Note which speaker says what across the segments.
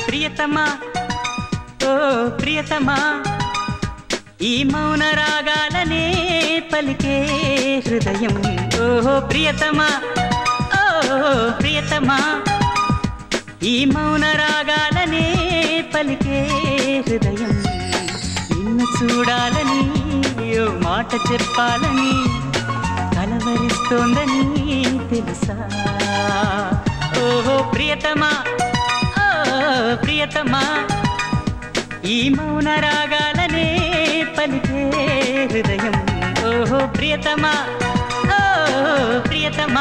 Speaker 1: ప్రియతమా ఓ ప్రియతమా ఈ మౌన రాగాలనే పలికే హృదయం ఓ ప్రియతమా ఓ ప్రియతమా ఈ మౌన రాగాలనే పలికే హృదయం నిన్ను చూడాలని ఓ మాట చెప్పాలని కలవరిస్తోందని తెలుసా ఓహో ప్రియతమా ఓ ప్రియతమా ఈ మౌన రాగాలనే పలికే హృదయం ఓహో ప్రియతమా ఓ ప్రియతమా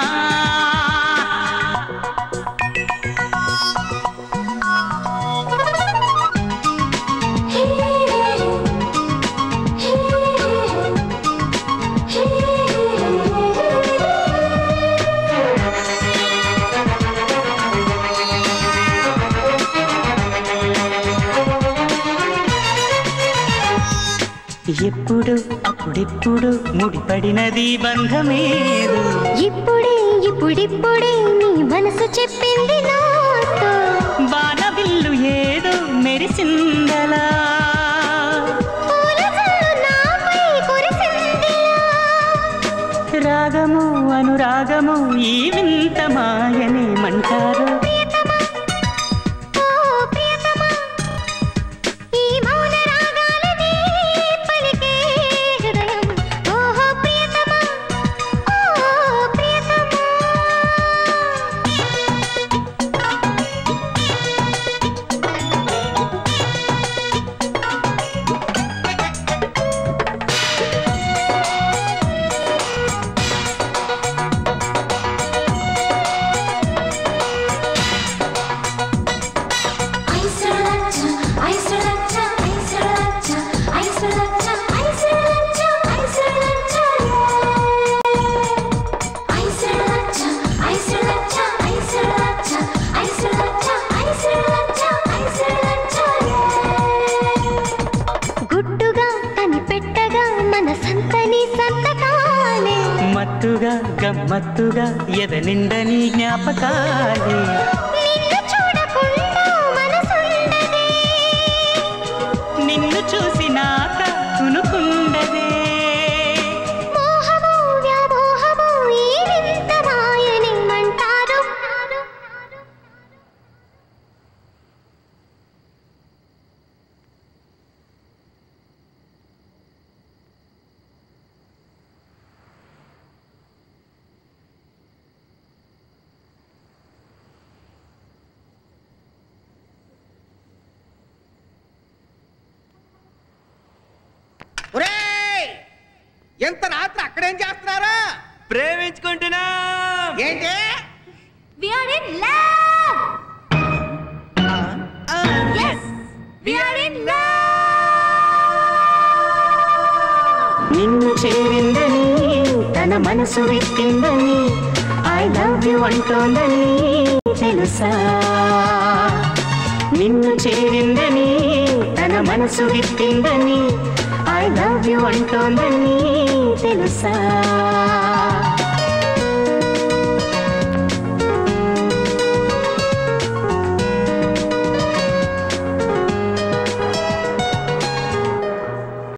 Speaker 1: ఎప్పుడు అప్పుడెప్పుడు ముడిపడినది బంధమేదు
Speaker 2: ఇప్పుడే ఇప్పుడిప్పుడే నీ మనసు చెప్పింది నాతో
Speaker 1: బాణవిల్లు ఏదో మెరిసిందలా
Speaker 2: పూల జల్లు నాపై కురిసిందిలా.
Speaker 1: రాగము అనురాగము ఈ వింత మాయనేమంటారు
Speaker 2: ప్రియతమా, ఓ ప్రియతమా, ఈ మౌన రాగాలనే పలికే హృదయం. ఓహో ప్రియతమా, ఓ ప్రియతమా. గుట్టుగా కనిపెట్టగా మన సంతని సంతకాలే
Speaker 1: మత్తుగా గమ్మత్తుగా ఎద నిండని జ్ఞాపకాలే
Speaker 2: నిన్ను చూడకుండా మనసుండదే
Speaker 1: నిన్ను చూసినాక కునుకుండదే
Speaker 2: మోహము వ్యామోహము ఈ వింత మాయనేమంటారు
Speaker 3: ఒరేయ్ ఎంత రాత్రి అక్కడేం చేస్తున్నారా
Speaker 4: ప్రేమించుకుంటున్నా
Speaker 3: ఏంటి
Speaker 2: We are in love! Yes! We are in
Speaker 1: నిన్ను చేరిందని తన మనసు విట్టిందని ఐ లవ్ యు అంటోందని తెలుసా నిన్ను చేరిందని తన మనసు విట్టిందని ఐ లవ్ యు అంటోందని తెలుసా